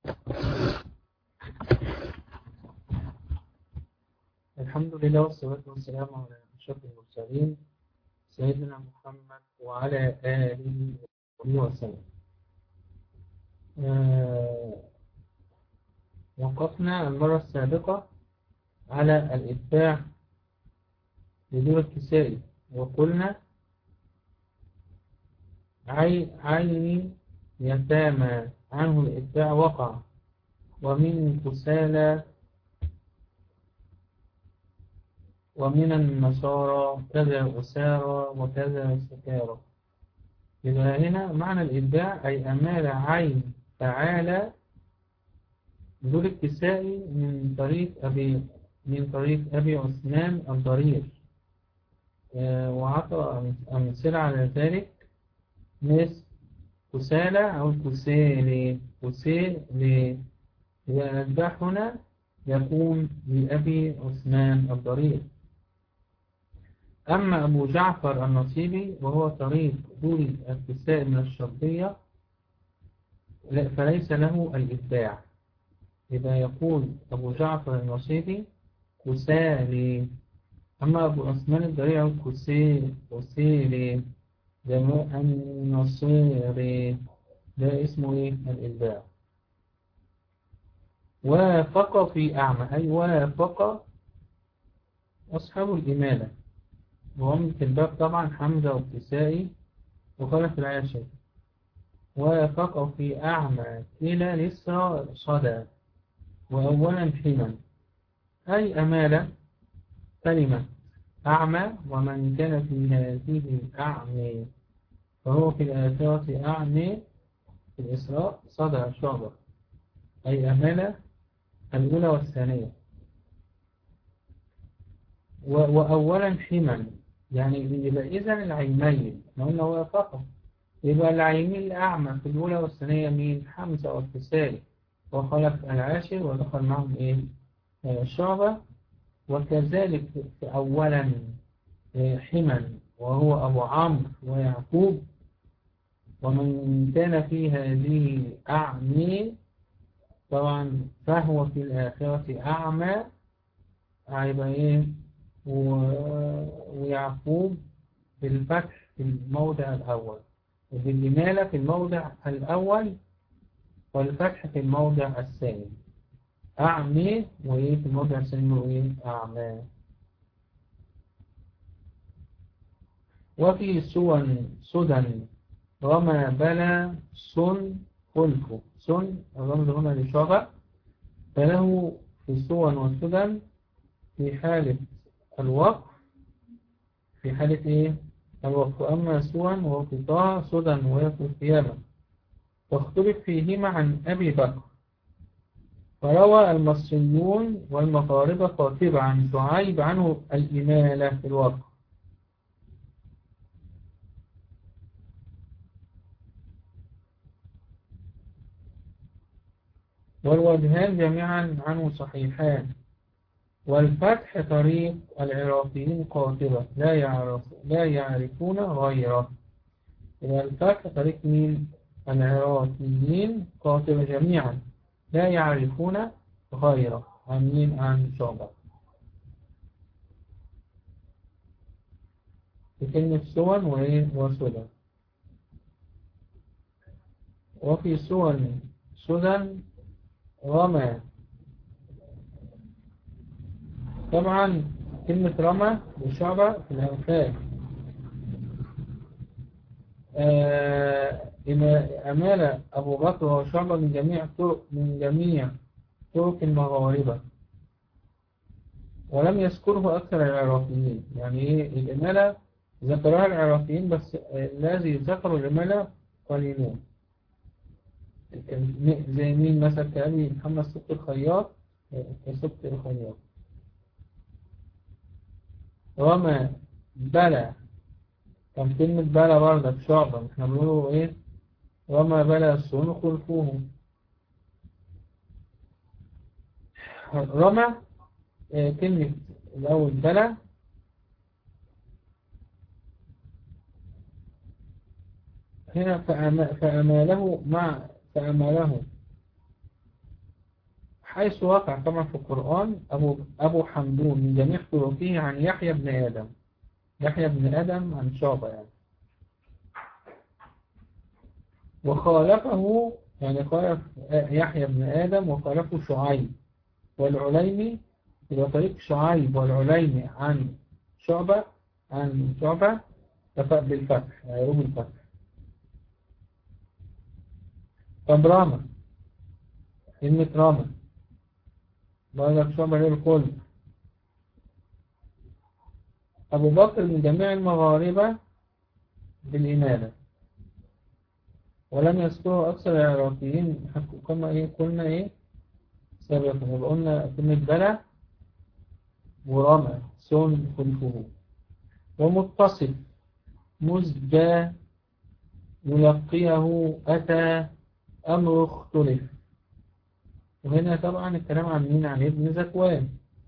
الحمد لله والصلاة والسلام على أشرف المرسلين سيدنا محمد وعلى آله وسلم آه وقفنا المرة السابقة على الإتباع لدور الكسائي وقلنا عي عين يتامى عنه الإتباع وقع ومن كسالى ومن النصارى كذا أسارى وكذا سكارى يبقى هنا معنى الإتباع أي أمال عين تعالى دول الكسائي من طريق أبي من طريق أبي عثمان الضرير آه وعطى أمثلة على ذلك ناس كسالى أو كسالي كسالي يبقى الأتباع هنا يكون لأبي عثمان الضرير أما أبو جعفر النصيبي وهو طريق دول الكساء من الشرطية فليس له الإتباع إذا يقول أبو جعفر النصيبي كسالي أما أبو عثمان الضريع كسي كسيلي جماع النصيري ده اسمه إيه الإتباع وافق في أعمى أي وافق أصحاب الإمالة وهم في الباب طبعا حمزة والكسائي وخلف العاشر وافق في أعمى كلا لسه صدى وأولا حما أي أمالة كلمة أعمى ومن كان في هذه أعمى فهو في الآثارة أعمى في الإسراء صدى شعبة أي أمالة الأولى والثانية وأولا حما يعني يبقى إذا العينين ما قلنا هو فقط يبقى العينين الأعمى في الأولى والثانية مين حمزة والكسائي وخلف العاشر ودخل معهم إيه الشعبة وكذلك في أولا حما وهو أبو عمرو ويعقوب ومن كان في هذه أعمي طبعا فهو في الآخرة أعمى هيبقى إيه ويعقوب بالفتح في الموضع الأول وبالإمالة في الموضع الأول والفتح في الموضع الثاني أعمي وإيه في الموضع الثاني وإيه أعمى وفي سون سدن رمى بلا سن خلفه سن الرمز هنا لشغع فله في سون وسدن في حالة الوقف في حالة إيه؟ الوقف أما سون وقطاع سدن ويقف القيامة واختلف فيهما عن أبي بكر فروى المصريون والمغاربة قاطبة عن شعيب عنه الإمالة في الوقف والوجهان جميعا عنه صحيحان والفتح طريق العراقيين قاطبة لا يعرف لا يعرفون غيره والفتح طريق مين العراقيين قاطبة جميعا لا يعرفون غيره عن مين عن شعبة في كلمة سون وإيه وسودان وفي سون سودان رمى طبعا كلمة رمى والشعبة في الأنفال أمال أبو بكر وشعبة من جميع طرق من جميع طرق المغاربة ولم يذكره أكثر العراقيين يعني إيه الإمالة ذكرها العراقيين بس الذي ذكروا الإمالة قليلون زي مين مثلا كأبي محمد صبت الخياط صبت الخياط رمى بلى كان كلمة بلى برضك شعبة احنا بنقوله ايه رمى بلى السون خلفوه رمى اه كلمة الأول بلى هنا فأماله مع فأماله حيث وقع طبعا في القرآن أبو, أبو حمدون من جميع طرقه عن يحيى بن آدم يحيى بن آدم عن شعبة يعني وخالفه يعني خالف يحيى بن آدم وخالفه شعيب والعليمي إلى طريق شعيب والعليمي عن شعبة عن شعبة بالفتح يروم الفتح طب راما كلمة راما بقولك شعبة غير الكل أبو بكر من جميع المغاربة بالإمالة ولم يذكروا أكثر العراقيين كما إيه قلنا إيه سابقا يبقى قلنا كلمة بلى ورمى سون خلفه ومتصف مزجى يلقيه أتى أمر اختلف وهنا طبعا الكلام عن مين عن ابن زكوان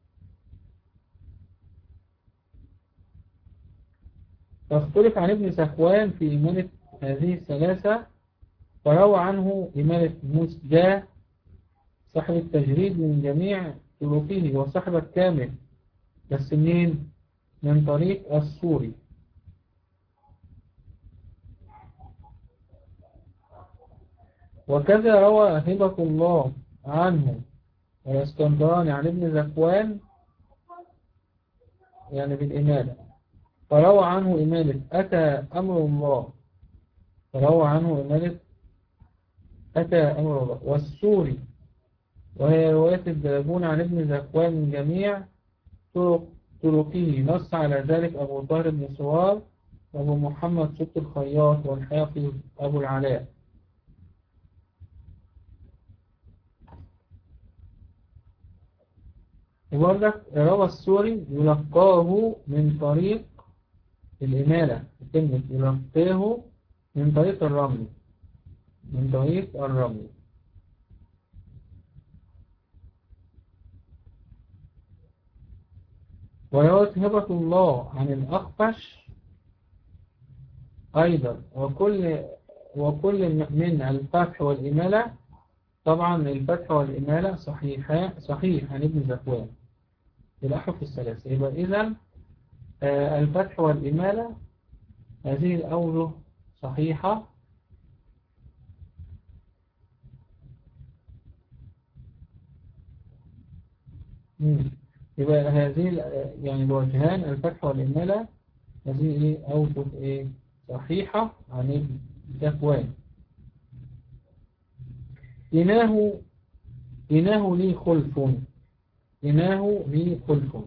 فاختلف عن ابن زكوان في إمالة هذه الثلاثة فروى عنه إمالة مسجى صاحب التجريد من جميع طرقه وصاحب الكامل بس منين؟ من طريق السوري وكذا روى هبة الله عنه والاسكندراني عن ابن زكوان يعني بالإمالة فروى عنه إمالة أتى أمر الله فروى عنه إمالة أتى أمر الله والسوري وهي رواية الدلبون عن ابن زكوان من جميع طرق طرقه نص على ذلك أبو طاهر بن سوار وأبو محمد صوت الخياط والحافظ أبو العلاء يقول لك روى السوري يلقاه من طريق الإمالة كلمة يلقاه من طريق الرمل من طريق الرمل وروت هبة الله عن الأخفش أيضا وكل وكل من الفتح والإمالة طبعا الفتح والإمالة صحيحة صحيح عن ابن زكوان الأحرف الثلاثة يبقى إذا آه، الفتح والإمالة هذه الأوجه صحيحة يبقى هذه يعني الوجهان الفتح والإمالة هذه إيه أوجه إيه صحيحة عن ابن زكوان إناه إناه لي خلف إناه لي خلف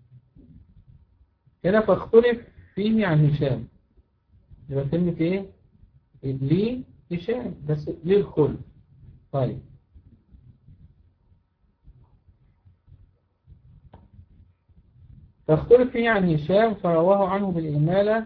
هنا فاختلف فيه عن هشام يبقى كلمة إيه لي هشام بس ليه الخلف طيب فاختلف فيه عن هشام فرواه عنه بالإمالة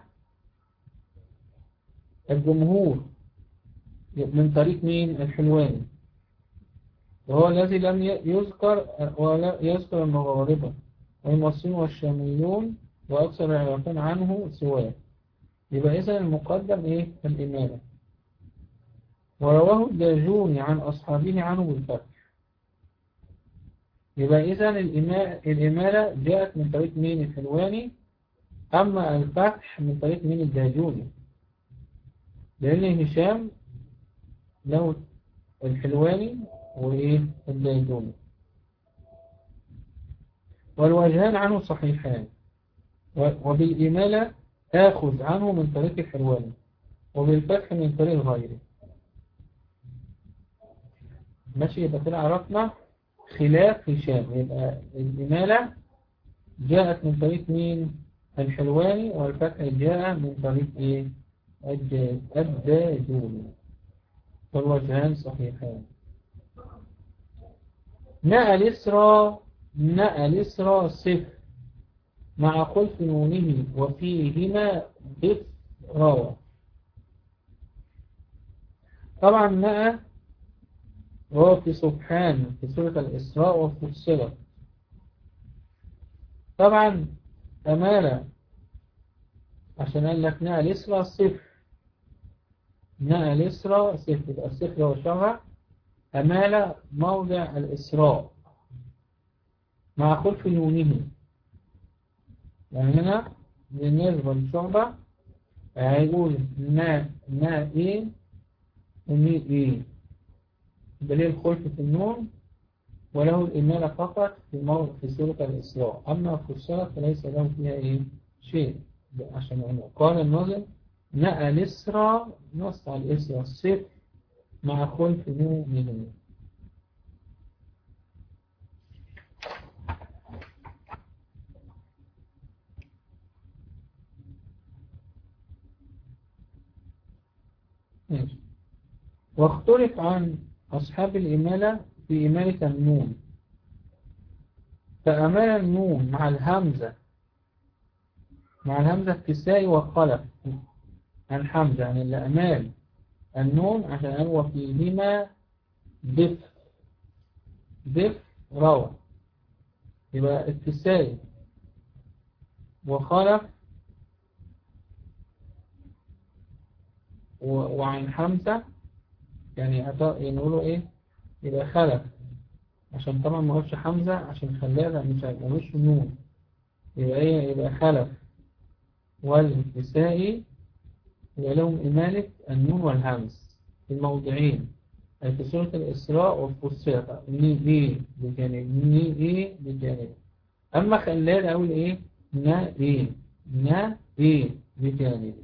الجمهور من طريق مين الحلواني وهو الذي لم يذكر ولا يذكر المغاربة والمصريون والشاميون وأكثر العراقين عنه سواه يبقى إذا المقدم إيه الإمامة ورواه الداجوني عن أصحابه عنه بالفتح يبقى إذا الإمالة جاءت من طريق مين الحلواني أما الفتح من طريق مين الداجوني لأن هشام له الحلواني وإيه الدايدوني والوجهان عنه صحيحان وبالإمالة آخذ عنه من طريق الحلواني وبالفتح من طريق غيره ماشي يبقى كده عرفنا خلاف هشام يبقى الإمالة جاءت من طريق مين الحلواني والفتح جاء من طريق ايه الداجوني والوجهان صحيحان نأى الإسرى نأى الإسرى صفر مع خلف نونه وفيهما بث روى طبعا نأى هو في سبحان في سورة الإسراء وفصلت طبعا أمالة عشان قال لك نأى الإسرى صفر نأى الإسرى صفر يبقى الصفر هو شرع أمال موضع الإسراء مع خلف نونه يعني هنا بالنسبة للشعبة هيقول نا نا ايه ومي ايه دليل الخلف في النون وله الإمالة فقط في موضع في سورة الإسراء أما في الصلاة فليس له فيها إيه شيء عشان يعني قال النظم نأى الإسراء نص على الإسراء الصفر مع خلف نون من واختلف عن أصحاب الإمالة في إمالة النون فأمال النون مع الهمزة مع الهمزة الكسائي والخلف عن حمزة يعني الأمال النون عشان هو فيهما دف دف روى يبقى الكسائي وخلف وعن حمزة يعني نقوله ايه يبقى خلف عشان طبعا ما قلتش حمزة عشان خلاها مش مش نون يبقى ايه يبقى خلف والكسائي يبقى لهم إمالة النون والهمز في الموضعين أي في سورة الإسراء والفصيلة ني إيه بجانب ني إيه بجانب أما خلال أقول إيه نا إيه نا إيه بجانب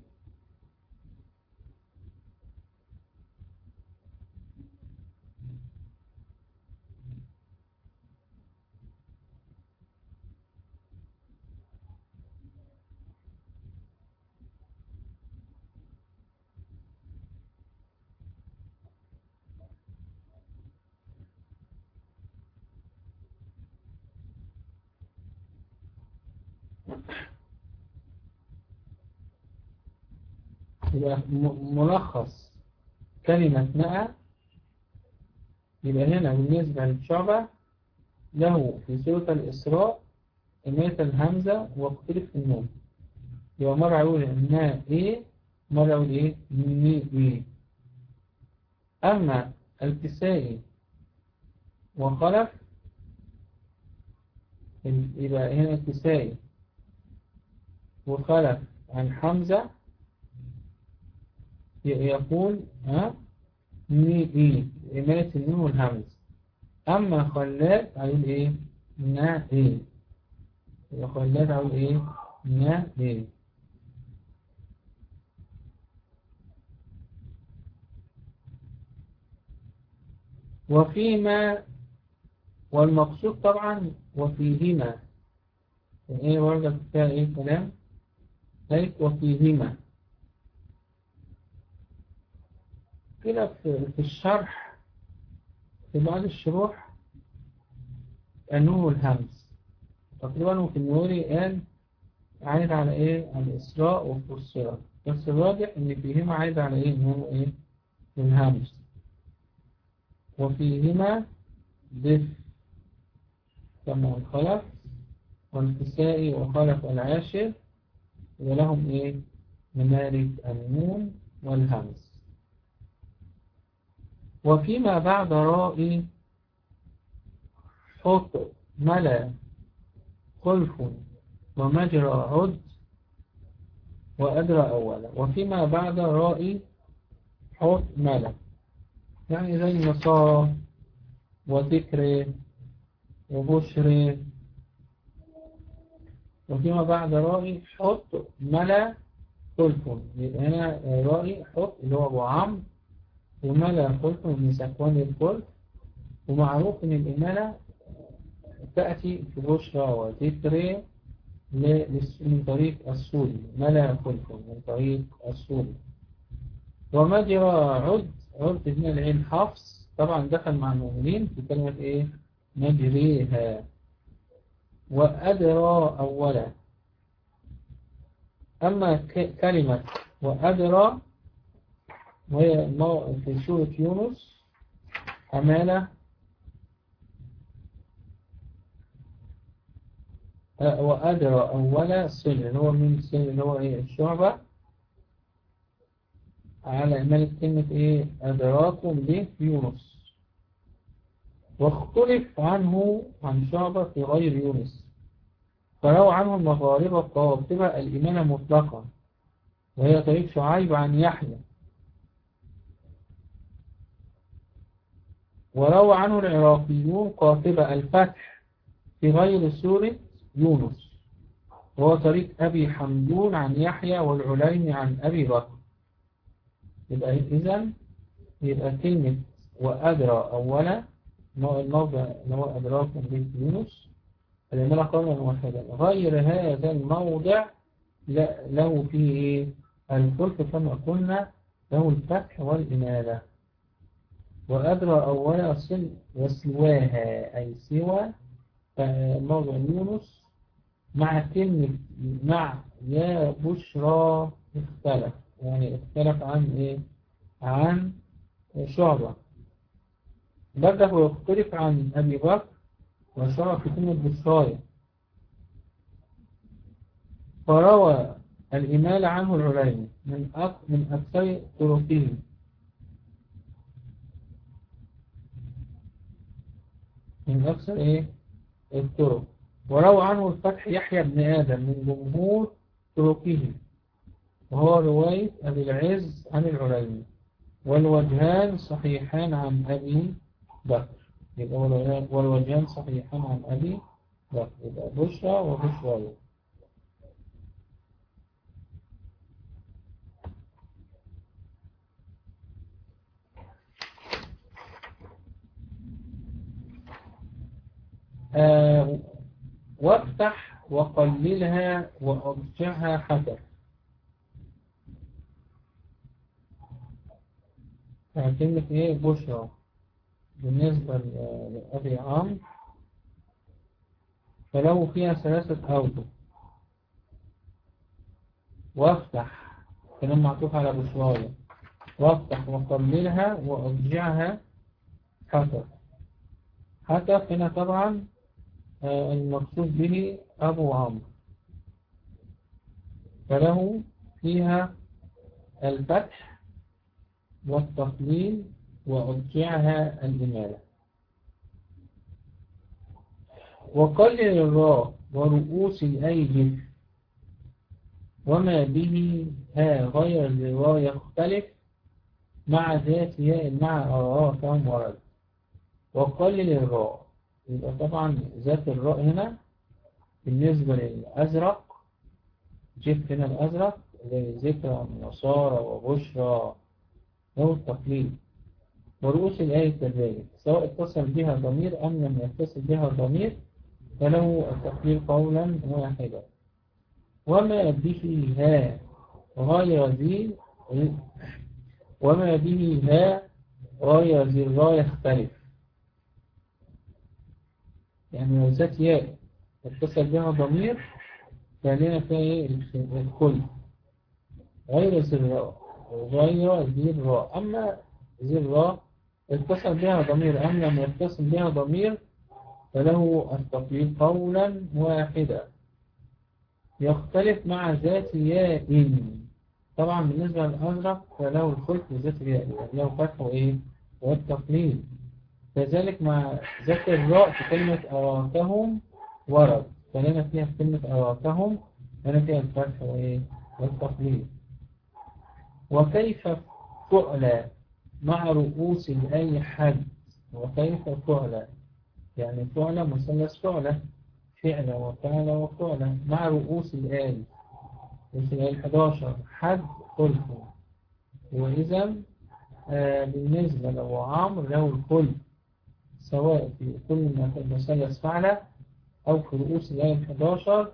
يبقى ملخص كلمة نأى يبقى هنا بالنسبة للشعبة له في سورة الإسراء إمية الهمزة واختلف في النوم يبقى مرة يقول نا إيه مرة يقول إيه ني إيه أما الكسائي وخلف يبقى هنا الكسائي وخلف عن حمزة يقول ها ني إيه إمالة النون والهمز أما خلاد هيقول إيه نا إيه يبقى خلاد هيقول إيه نا إيه وفيما والمقصود طبعا وفيهما ايه ورجع فيها ايه كلام هيك وفيهما كده في الشرح في بعض الشروح النون والهمز تقريبا في النوري قال عايد على ايه على الإسراء والفصيلة بس الواضح ان فيهما عايد على ايه النون وايه والهمز وفيهما دف كما الخلف والكسائي وخلف العاشر ولهم ايه ممارك النون والهمز وفيما بعد راء حط ملا خلف ومجرى عد وأدرى أولا وفيما بعد راء حط ملا يعني زي النصارى وذكر وبشر وفيما بعد راء حط ملا خلف يبقى هنا راء حط اللي هو أبو عمرو وملا خلف من سكوان الخلف ومعروف ان الإمالة تأتي في بشرى وذكر من طريق السوري ملا خلف من طريق السوري ومجرى عد عد هنا العين حفص طبعا دخل مع المؤمنين في كلمة ايه مجريها وأدرى أولا أما كلمة وأدرى وهي في سورة يونس أمانة وأدرى أولا سن اللي هو من سن اللي هو إيه الشعبة على إمالة كلمة إيه أدراكم به يونس واختلف عنه عن شعبة في غير يونس فروى عنه المغاربة قاطبة الإيمان مطلقا وهي طريق شعيب عن يحيى وروى عنه العراقيون قاطبة الفتح في غير سورة يونس وهو طريق أبي حمدون عن يحيى والعليم عن أبي بكر يبقى إذن يبقى كلمة وأدرى أولا الموضع اللي هو أدراكم به يونس الإمالة قولا واحدا غير هذا الموضع له فيه إيه الفلك كما قلنا له الفتح والإمالة وأدرى أولا صل وسواها أي سوى موضع يونس مع كلمة مع يا بشرى اختلف يعني اختلف عن إيه عن شعبة بدأ يختلف عن أبي بكر وشرع في كلمة بشراية فروى الإمالة عنه العليم من من أكثر طرقه من أكثر إيه الطرق وروى عنه الفتح يحيى بن آدم من جمهور طرقه وهو رواية أبي العز عن العليم والوجهان صحيحان عن أبي بكر يبقى والوجهان صحيحان عن أبي بكر يبقى بشرى وبشرى آه وافتح وقللها وأرجعها حسب يعني كلمة ايه بشرى بالنسبة لأبي عام فلو فيها ثلاثة أوجه وافتح كلام معطوف على بشراية وافتح وقللها وأرجعها حسب حسب هنا طبعا آه، المقصود به أبو عمرو فله فيها الفتح والتقليل وأرجعها الإمالة وقلل الراء ورؤوس الأيجف وما به ها غير الراء يختلف مع ذات ياء مع أراء كم ورد وقلل الراء يبقى طبعا ذات الراء هنا بالنسبة للأزرق جبت هنا الأزرق ذكرى النصارى وبشرى هو التقليد ورؤوس الآية كذلك سواء اتصل بها ضمير أم لم يتصل بها ضمير فله التقليل قولا واحدا وما به ها غير ذي وما به ها غير ذي الراء يختلف يعني لو ذات ياء اتصل بها ضمير فعلينا فيها ايه الكل غير ذي الراء غير ذي الراء أما ذي الراء اتصل بها ضمير أم لم يتصل بها ضمير فله التقليد قولا واحدا يختلف مع ذات ياء طبعا بالنسبة للأزرق فله الخلق بذات ياء له فتح وإيه والتقليد كذلك مع ذات الراء في كلمة أراكهم ورد فلنا فيها في كلمة أراكهم لنا فيها الفتح وإيه والتقليد وكيف فعل مع رؤوس أي حد وكيف فعل يعني فعل مثلث فعل فعل وفعل وفعل مع رؤوس الآل رؤوس الآل 11 حد خلفه وإذا آه بالنسبة له عمر له الخلف سواء في كل ما في المثلث فعل أو في رؤوس الآل 11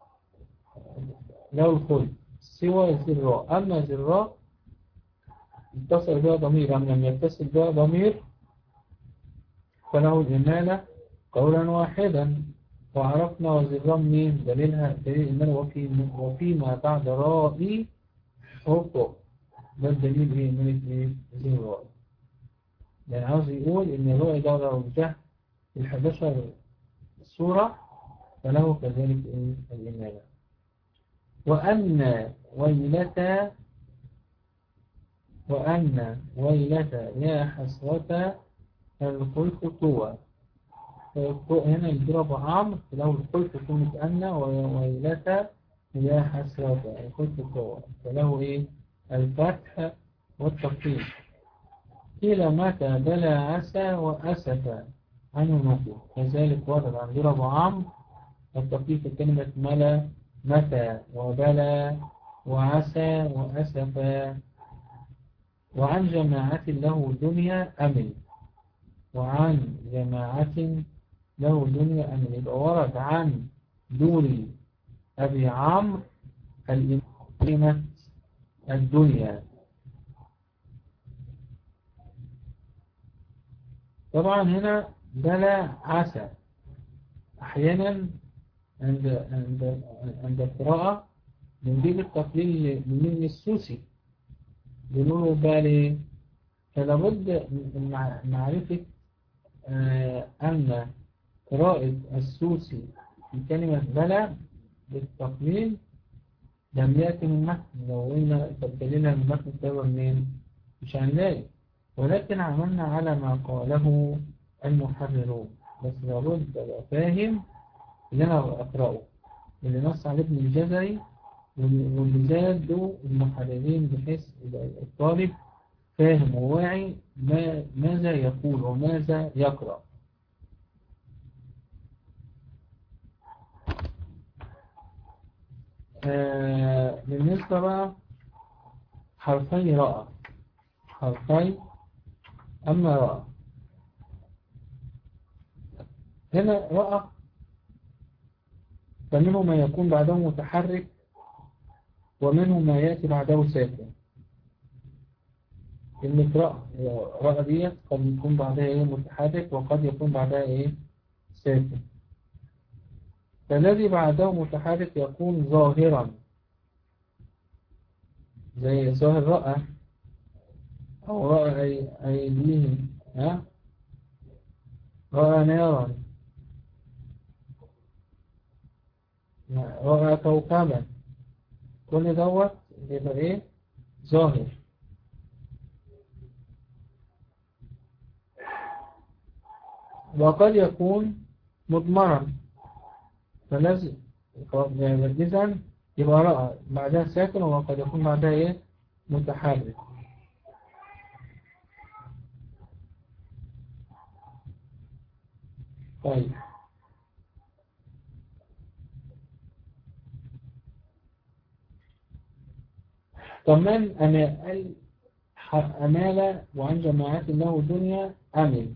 له الخلف سوى ذراء أما ذراء اتصل بها ضمير أم لم يتصل بها ضمير فله الإمالة قولا واحدا وعرفنا وزرام مين دليلها دليل الإمالة وفي وفيما بعد رائي حقوق ده الدليل إيه إمالة إيه زي الرائي يعني عاوز يقول إن الرائي ده لو جه في الحداشر سورة فله كذلك إيه الإمالة وأن ويلتا وأن ويلة يا حسرة الخلق طوى فوق هنا يضرب عمرو لو الخلف يكون متأنى ويلتا هي حسرة الخلف قوة فله إيه الفتح والتقييم قيل متى بلا عسى وأسف عنه نقل كذلك ورد عن ضرب عمرو التقييم في كلمة ملا متى وبلا وعسى وأسف وعن جماعة له دنيا أمل وعن جماعة له دنيا أمل يبقى ورد عن دوري أبي عمرو كلمة الدنيا طبعا هنا بلا عسى أحيانا عند عند عند القراءة بنجيب التقليل من السوسي بنقوله بالي فلابد من معرفة أن قراءة السوسي في كلمة بلا بالتقليل لم يأتي من متن لو قلنا تبدلنا من متن التابع منين مش هنلاقي ولكن عملنا على ما قاله المحررون بس لابد أبقى فاهم اللي أنا أقرأه اللي نص عليه ابن الجزري واللي زادوا المحررين بحيث الطالب فاهم وواعي ما ماذا يقول وماذا يقرأ آه بالنسبة بقى حرفي رأى حرفي أما رأى هنا رأى فمنه ما يكون بعده متحرك ومنه ما يأتي بعده ساكن كلمة رأى رأى ديت قد يكون بعدها ايه متحرك وقد يكون بعدها ايه ساكن فالذي بعده متحرك يكون ظاهرا زي ظاهر رأى أو رأى أي أيديه ها رأى نارا رأى كوكبا كل دوت يبقى ايه ظاهر وقد يكون مضمرا فلازم إذا يبقى رأى بعدها ساكن وقد يكون بعدها ايه متحرك طيب كمان أنا أمال وعن جماعات له دنيا أمل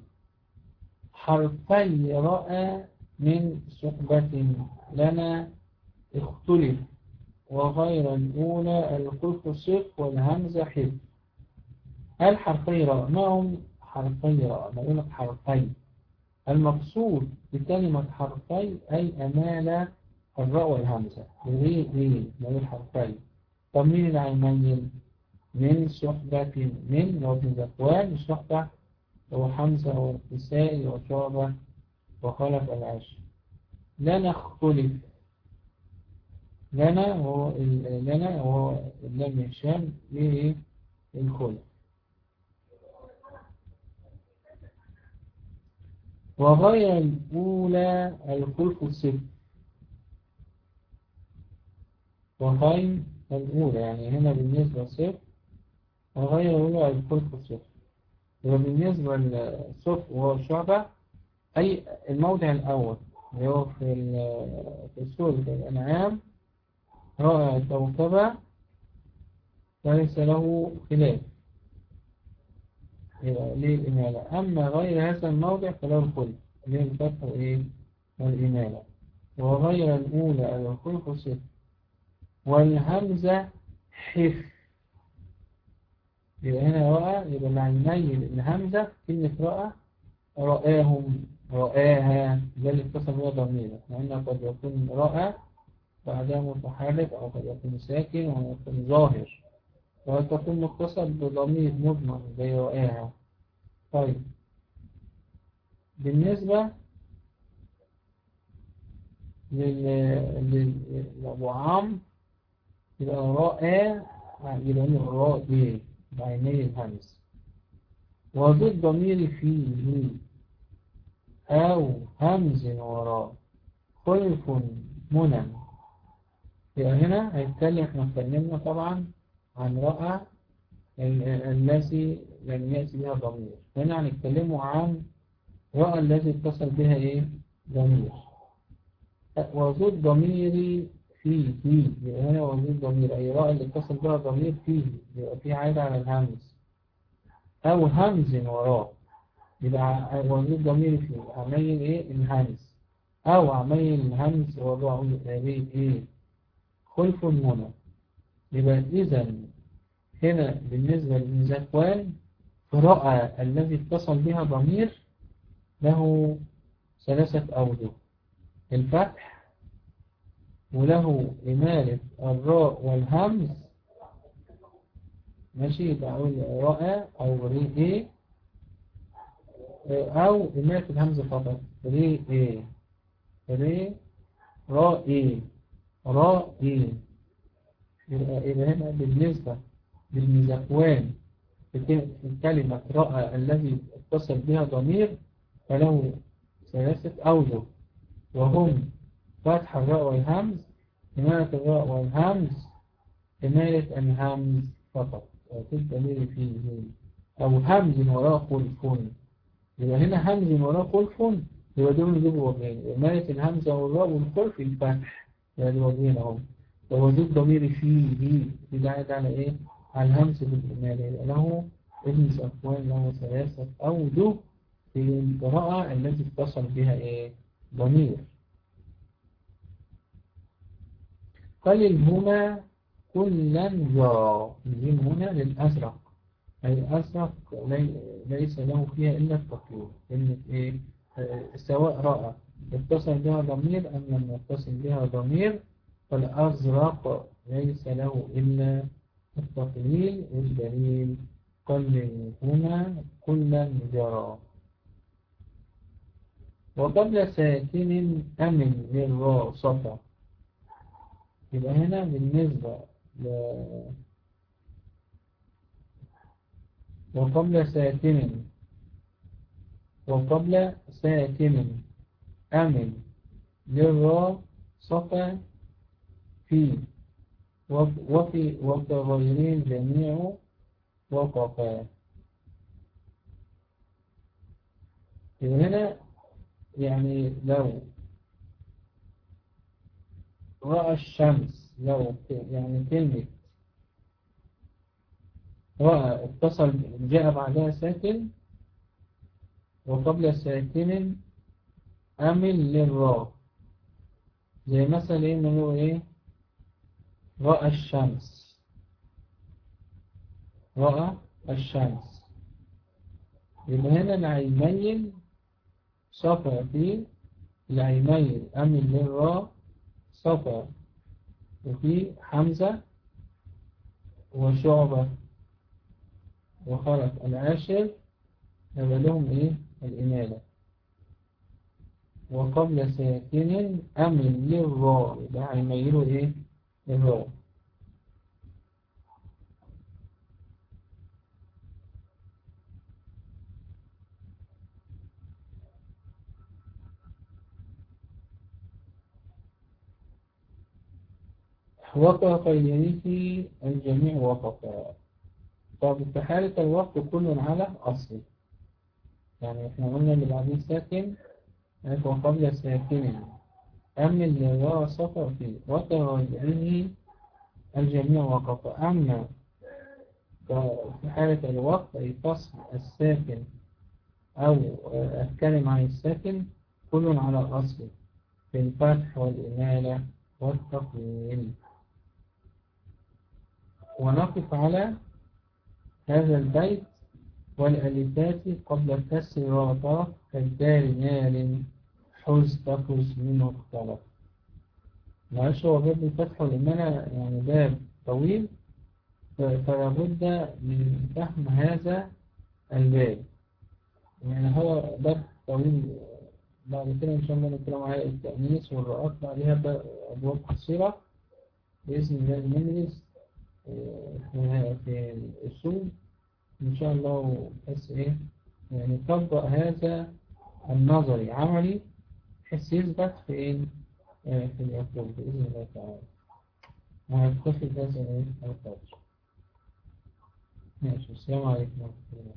حرفي رأى من صحبة لنا اختلف وغير الأولى الخلف صف والهمزة حف هل حرفي رأى ما هم حرفي رأى بقول لك حرفي المقصود بكلمة حرفي أي أمال الراء والهمزة ليه ليه بقول حرفي طب مين اللي هيميل من صحبة من وابن ذكوان صحبة هو حمزة والكسائي وشعبة وخلف العشر لا نختلف لنا هو لنا هو اللام هشام ليه الخلف وغير الأولى الخلف الصفر وغير الأولى يعني هنا بالنسبة صفر وغير الأولى الخلف الصفر وبالنسبة للصف وهو الشعبة أي الموضع الأول اللي هو في في سورة الأنعام رأى كوكبا فليس له خلاف للإمالة أما غير هذا الموضع فله الخلف اللي هي الفتح إيه والإمالة وغير الأولى الخلف صفر والهمزة حف يبقى هنا رأى يبقى مع الميل الهمزة كلمة رأى رآهم رآها ده اللي اتصل بها ضميره لأنه قد يكون رأى بعدها متحرك أو قد يكون ساكن أو يكون ظاهر وقد تكون متصل بضمير مضمر زي رآها طيب بالنسبة لأبو عمرو يبقى رأى يبقى الراء دي بعيني الهمس وضد ضمير فيه أو همز وراء خلف منى يبقى هنا هيتكلم احنا اتكلمنا طبعا عن رأى الذي لم يأتي بها ضمير هنا هنتكلموا عن رأى الذي اتصل بها ايه ضمير وجود ضميري فيه فيه يبقى هنا وجود ضمير أي رأى اللي اتصل بها ضمير فيه يبقى فيه عايد على الهمز أو همز وراه يبقى وجود ضمير فيه عميل ايه الهمز أو عميل الهمز وضعه ايه خلف المنى يبقى إذا هنا بالنسبة للمزكوان فرأى الذي اتصل بها ضمير له ثلاثة أوجه الفتح وله إمالة الراء والهمز ماشي يبقى أقول رأى أو ري إيه أو إمالة الهمز فقط ري إيه ري را إيه را إيه يبقى هنا بالنسبة للمزكوان في كلمة رأى الذي اتصل بها ضمير فله ثلاثة أوجه وهم فتح الراء والهمز حماية الراء والهمز حماية الهمز فقط وتدليل فيه أو همز وراء خلف يبقى هنا همز وراء خلف يبقى دول نجيبوا وجهين حماية الهمز والراء والخلف الفتح يبقى دول وجهين أهو ووجود ضمير فيه دي دي دعاية على إيه؟ على الهمز بالإمالة يبقى له ابن صفوان له ثلاثة أوجه في القراءة التي اتصل بها إيه؟ ضمير قللهما كلا جرى الجيم هنا للأزرق أي الأزرق ليس له فيها إلا التقليل كلمة إيه سواء رأى اتصل بها ضمير أم لم يتصل بها ضمير فالأزرق ليس له إلا التقليل والدليل قللهما كلا جرى وقبل ساكن أمن للراء صفا يبقى هنا بالنسبة ل وقبل ساكن وقبل ساكن أمن للراء صفا في وفي وكغيرين جميع وقفا يبقى هنا يعني لو رأى الشمس لو يعني كلمة رأى اتصل جاء بعدها ساكن وقبل ساكن أمل للراء زي مثلا ايه ما هو ايه رأى الشمس رأى الشمس يبقى هنا العيمين صفى في العيمين أمل للراء صفا وفي حمزة وشعبة وخلف العاشر يبقى لهم ايه الإمالة وقبل ساكن أمن للراء يبقى هيميلوا ايه الراء وقف إليه الجميع وقف طب في حالة الوقف كل على أصل يعني احنا قلنا اللي بعدين ساكن وقبل ساكن أما اللي هو صفر فيه وقف إليه الجميع وقف أما في حالة الوقف أي فصل الساكن أو أتكلم عن الساكن كل على أصل في الفتح والإمالة والتقليل ونقف على هذا البيت والألفات قبل كسر رابطة كالدار نال حز تفز منه اختلف معلش هو باب الفتح والإمانة يعني باب طويل فلا بد من فهم هذا الباب يعني هو باب طويل بعد كده إن شاء الله نتكلم على التأنيس والرؤات بعدها أبواب قصيرة بإذن الله ندرس في الأصول إن شاء الله بس إيه يعني نطبق هذا النظري عملي بحيث يثبت في إيه آه، في العقول بإذن الله تعالى وهنخش الدرس إيه القادر ماشي السلام عليكم ورحمة الله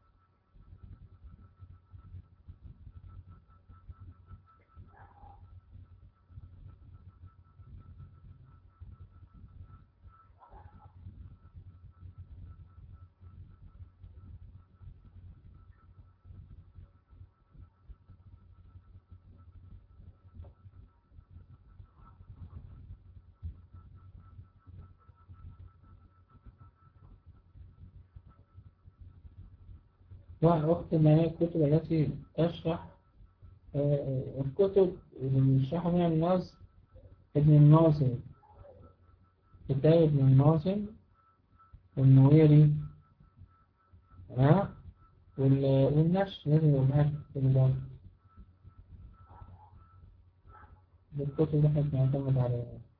وأخت ما هي الكتب التي تشرح آه، الكتب اللي بيشرحوا منها الناس ابن الناظم كتاب ابن الناظم والنويري ها والنشر لازم يبقى معاك في الكتاب الكتب اللي احنا بنعتمد عليها